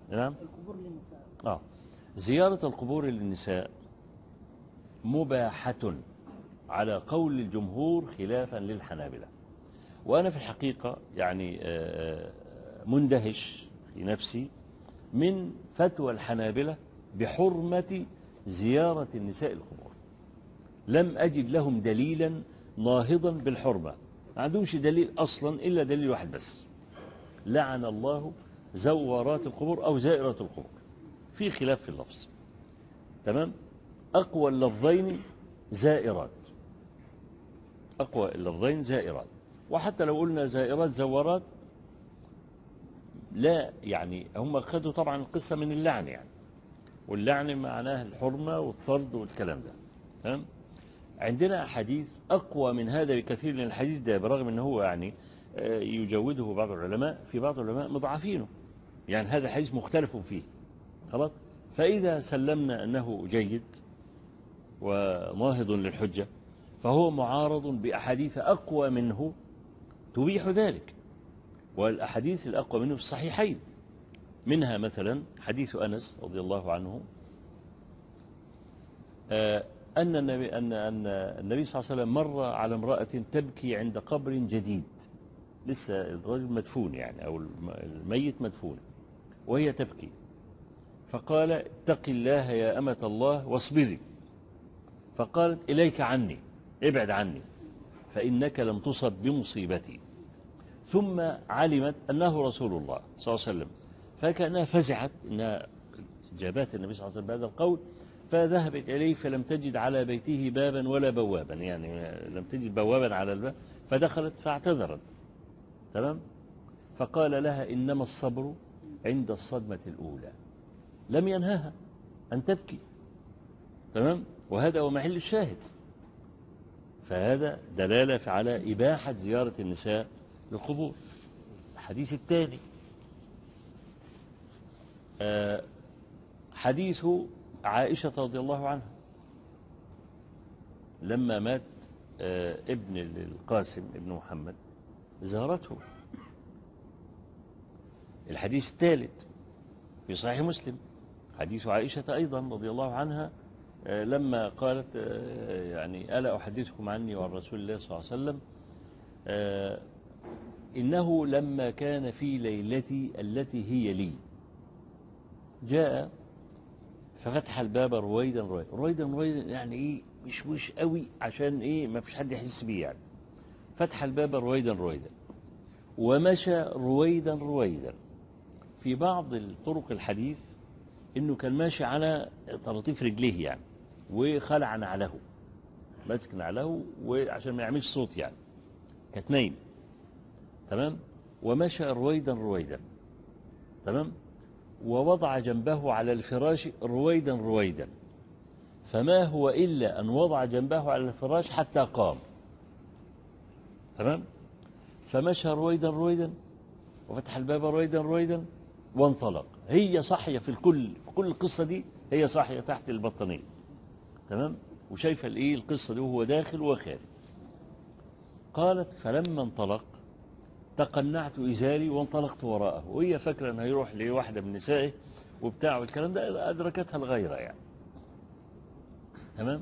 نعم القبور للنساء آه. زيارة القبور للنساء مباحة على قول الجمهور خلافا للحنابلة وأنا في الحقيقة يعني آه، مندهش في نفسي من فتوى الحنابلة بحرمة زيارة النساء القبور لم أجد لهم دليلا ناهضا بالحرمة ما عندهمش دليل أصلا إلا دليل واحد بس لعن الله زوارات القبور أو زائرات القبور في خلاف في اللفظ تمام أقوى اللفظين زائرات أقوى اللفظين زائرات وحتى لو قلنا زائرات زوارات لا يعني هم خدوا طبعا القصة من اللعن يعني واللعن معناه الحرمة والطرد والكلام ده تمام عندنا أحاديث أقوى من هذا بكثير من الحديث ده برغم أنه هو يعني آه، يجوده بعض العلماء في بعض العلماء مضعفينه يعني هذا الحديث مختلف فيه خلاص فإذا سلمنا أنه جيد وناهض للحجة فهو معارض بأحاديث أقوى منه تبيح ذلك والأحاديث الأقوى منه في الصحيحين منها مثلا حديث أنس رضي الله عنه آه، أن النبي, أن أن النبي صلى الله عليه وسلم مر على امرأة تبكي عند قبر جديد لسه الرجل مدفون يعني أو الم- الميت مدفون وهي تبكي فقال اتق الله يا أمة الله واصبري فقالت إليك عني ابعد عني فإنك لم تصب بمصيبتي ثم علمت أنه رسول الله صلى الله عليه وسلم فكأنها فزعت أنها جابت النبي صلى الله عليه وسلم بهذا القول فذهبت إليه فلم تجد على بيته بابا ولا بوابا يعني لم تجد بوابا على الباب فدخلت فاعتذرت تمام فقال لها إنما الصبر عند الصدمة الأولى لم ينهها أن تبكي تمام وهذا هو محل الشاهد فهذا دلالة على إباحة زيارة النساء للقبور الحديث الثاني آه، حديث عائشة رضي الله عنها لما مات آه، ابن القاسم ابن محمد زارته الحديث الثالث في صحيح مسلم حديث عائشة أيضا رضي الله عنها آه، لما قالت آه، يعني ألا أحدثكم عني وعن رسول الله صلى الله عليه وسلم آه، إنه لما كان في ليلتي التي هي لي جاء ففتح الباب رويدا رويدا رويدا رويدا يعني ايه مش مش قوي عشان ايه ما فيش حد يحس بيه يعني فتح الباب رويدا رويدا ومشى رويدا رويدا في بعض الطرق الحديث انه كان ماشي على طراطيف رجليه يعني وخلع نعله ماسك نعله وعشان ما يعملش صوت يعني كانت نايم تمام ومشى رويدا رويدا تمام ووضع جنبه على الفراش رويدا رويدا فما هو إلا أن وضع جنبه على الفراش حتى قام تمام فمشى رويدا رويدا وفتح الباب رويدا رويدا وانطلق هي صاحية في الكل في كل القصة دي هي صاحية تحت البطانية تمام وشايفة الايه القصة دي وهو داخل وخارج قالت فلما انطلق تقنعت إزاري وانطلقت وراءه وهي فاكرة أنه يروح لواحدة من نسائه وبتاع والكلام ده أدركتها الغيرة يعني تمام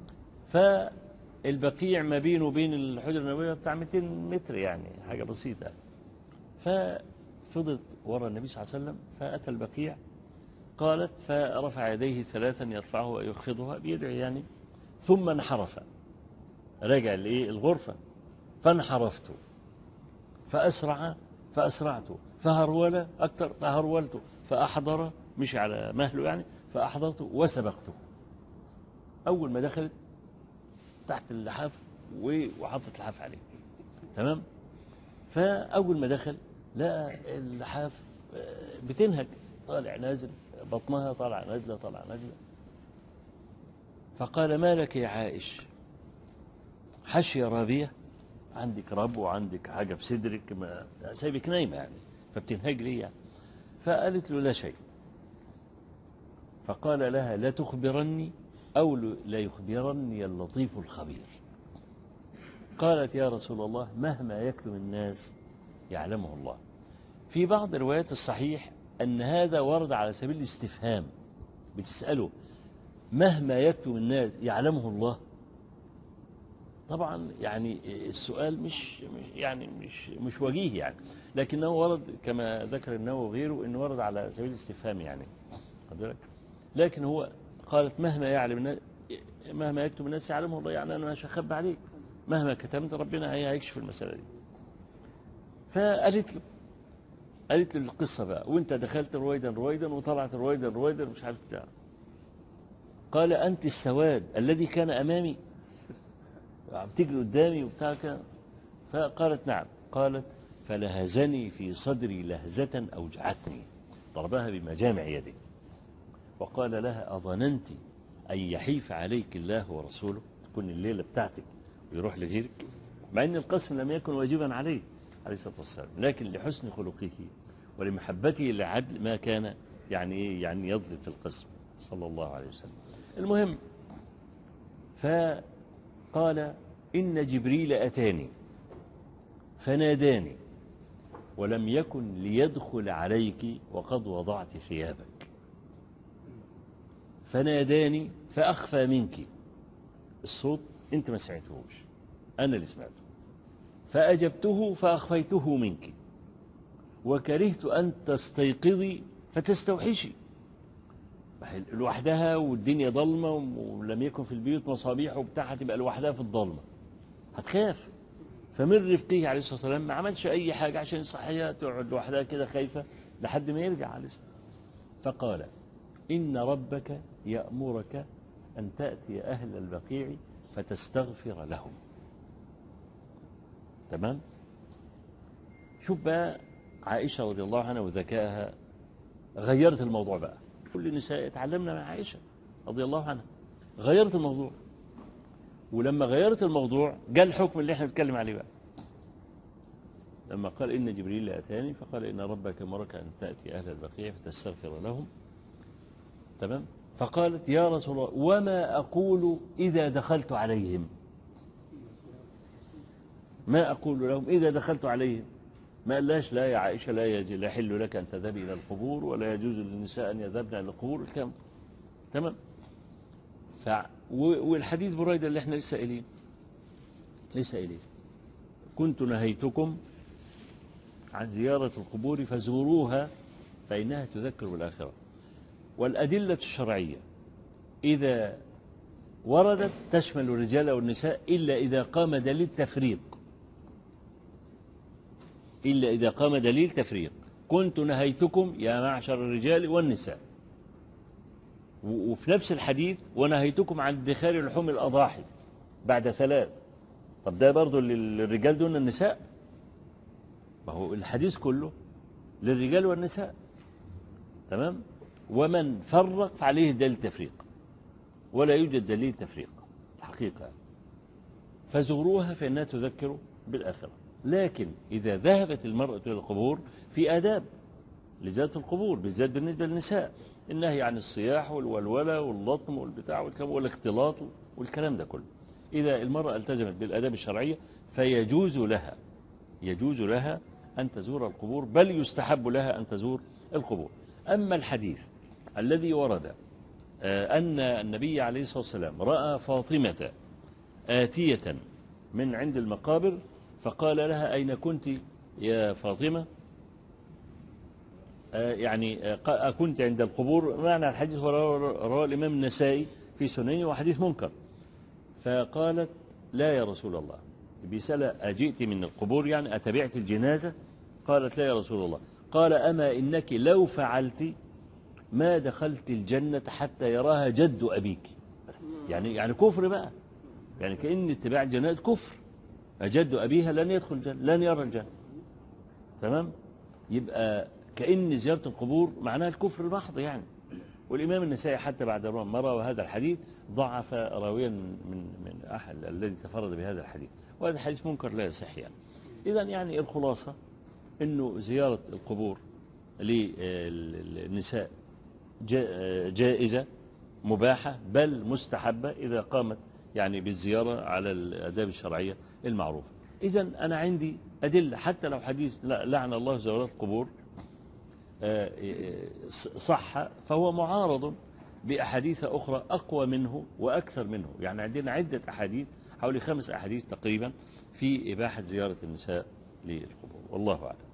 فالبقيع ما بينه وبين الحجرة النبوية بتاع 200 متر يعني حاجة بسيطة ففضلت وراء النبي صلى الله عليه وسلم فأتى البقيع قالت فرفع يديه ثلاثا يرفعه ويخفضها بيدعي يعني ثم انحرف رجع لإيه الغرفة فانحرفت فأسرع فأسرعت فهرول أكثر فهرولت فأحضر مش على مهله يعني فأحضرت وسبقته أول ما دخلت تحت اللحاف وحطت اللحاف عليه تمام فأول ما دخل لقى اللحاف بتنهج طالع نازل بطنها طالع نازلة طالع نازلة فقال ما لك يا عائش حشي رابية عندك رب وعندك حاجة في صدرك ما سايبك نايمة يعني فبتنهج لي يعني فقالت له لا شيء فقال لها لا تخبرني أو لا يخبرني اللطيف الخبير قالت يا رسول الله مهما يكتم الناس يعلمه الله في بعض روايات الصحيح أن هذا ورد على سبيل الاستفهام بتسأله مهما يكتم الناس يعلمه الله طبعا يعني السؤال مش مش- يعني مش مش وجيه يعني لكنه ورد كما ذكر النووي وغيره انه ورد على سبيل الاستفهام يعني خد بالك لكن هو قالت مهما يعلم الناس مهما يكتب الناس يعلمه الله يعني انا مش هخبي عليك مهما كتمت ربنا هي- هيكشف المساله دي فقالت له قالت له القصه بقى وانت دخلت رويدا رويدا وطلعت رويدا رويدا مش عارف بتاع قال انت السواد الذي كان امامي عم تجري قدامي وبتاع كده فقالت نعم قالت فلهزني في صدري لهزة أوجعتني ضربها بمجامع يده وقال لها أظننت أن يحيف عليك الله ورسوله تكون الليلة بتاعتك ويروح لغيرك مع أن القسم لم يكن واجبا عليه عليه الصلاة والسلام لكن لحسن خلقه ولمحبته للعدل ما كان يعني إيه يعني يضرب في القسم صلى الله عليه وسلم المهم فقال إن جبريل أتاني فناداني ولم يكن ليدخل عليك وقد وضعت ثيابك فناداني فأخفى منك الصوت أنت ما سمعتهوش أنا اللي سمعته فأجبته فأخفيته منك وكرهت أن تستيقظي فتستوحشي لوحدها والدنيا ضلمة ولم يكن في البيوت مصابيح وبتاع هتبقى لوحدها في الضلمة هتخاف فمن رفقه عليه الصلاة والسلام ما عملش أي حاجة عشان يصحيها تقعد لوحدها كده خايفة لحد ما يرجع عليه الصلاة فقال إن ربك يأمرك أن تأتي أهل البقيع فتستغفر لهم تمام شوف بقى عائشة رضي الله عنها وذكائها غيرت الموضوع بقى كل النساء اتعلمنا من عائشة رضي الله عنها غيرت الموضوع ولما غيرت الموضوع جاء الحكم اللي احنا بنتكلم عليه بقى لما قال إن جبريل أتاني فقال إن ربك أمرك أن تأتي أهل البقيع فتستغفر لهم تمام فقالت يا رسول الله وما أقول إذا دخلت عليهم ما أقول لهم إذا دخلت عليهم ما قالهاش لا يا عائشة لا يجي لا يحل لك أن تذهبي إلى القبور ولا يجوز للنساء أن يذهبن إلى القبور الكلام تمام ف... والحديث بريدة اللي احنا لسه قايلين لسه قايلين كنت نهيتكم عن زيارة القبور فزوروها فإنها تذكر بالآخرة والأدلة الشرعية إذا وردت تشمل الرجال والنساء إلا إذا قام دليل تفريق إلا إذا قام دليل تفريق كنت نهيتكم يا معشر الرجال والنساء وفي نفس الحديث ونهيتكم عن ادخار لحوم الأضاحي بعد ثلاث طب ده برضو للرجال دون النساء ما هو الحديث كله للرجال والنساء تمام ومن فرق فعليه دليل تفريق ولا يوجد دليل تفريق الحقيقة فزوروها فإنها تذكر بالآخرة لكن إذا ذهبت المرأة إلى القبور في آداب لذات القبور بالذات بالنسبة للنساء النهي عن الصياح والولولة واللطم والبتاع والكلام والاختلاط والكلام ده كله إذا المرأة التزمت بالآداب الشرعية فيجوز لها يجوز لها أن تزور القبور بل يستحب لها أن تزور القبور أما الحديث الذي ورد أن النبي عليه الصلاة والسلام رأى فاطمة آتية من عند المقابر فقال لها أين كنت يا فاطمة يعني كنت عند القبور معنى الحديث رواه الإمام النسائي في سننه وحديث منكر فقالت لا يا رسول الله بيسألة أجئت من القبور يعني أتبعت الجنازة قالت لا يا رسول الله قال أما إنك لو فعلت ما دخلت الجنة حتى يراها جد أبيك يعني يعني كفر بقى يعني كأن اتباع الجنازة كفر جد أبيها لن يدخل الجنة لن يرى الجنة تمام يبقى كأن زيارة القبور معناها الكفر المحض يعني والإمام النسائي حتى بعد ما روى هذا الحديث ضعف راويا من من أحد الذي تفرد بهذا الحديث وهذا الحديث منكر لا يصح يعني إذا يعني الخلاصة أنه زيارة القبور للنساء جائزة مباحة بل مستحبة إذا قامت يعني بالزيارة على الأداب الشرعية المعروفة إذا أنا عندي أدلة حتى لو حديث لعن الله زوارات القبور صح فهو معارض بأحاديث أخرى أقوى منه وأكثر منه يعني عندنا عدة أحاديث حوالي خمس أحاديث تقريبا في إباحة زيارة النساء للقبور والله أعلم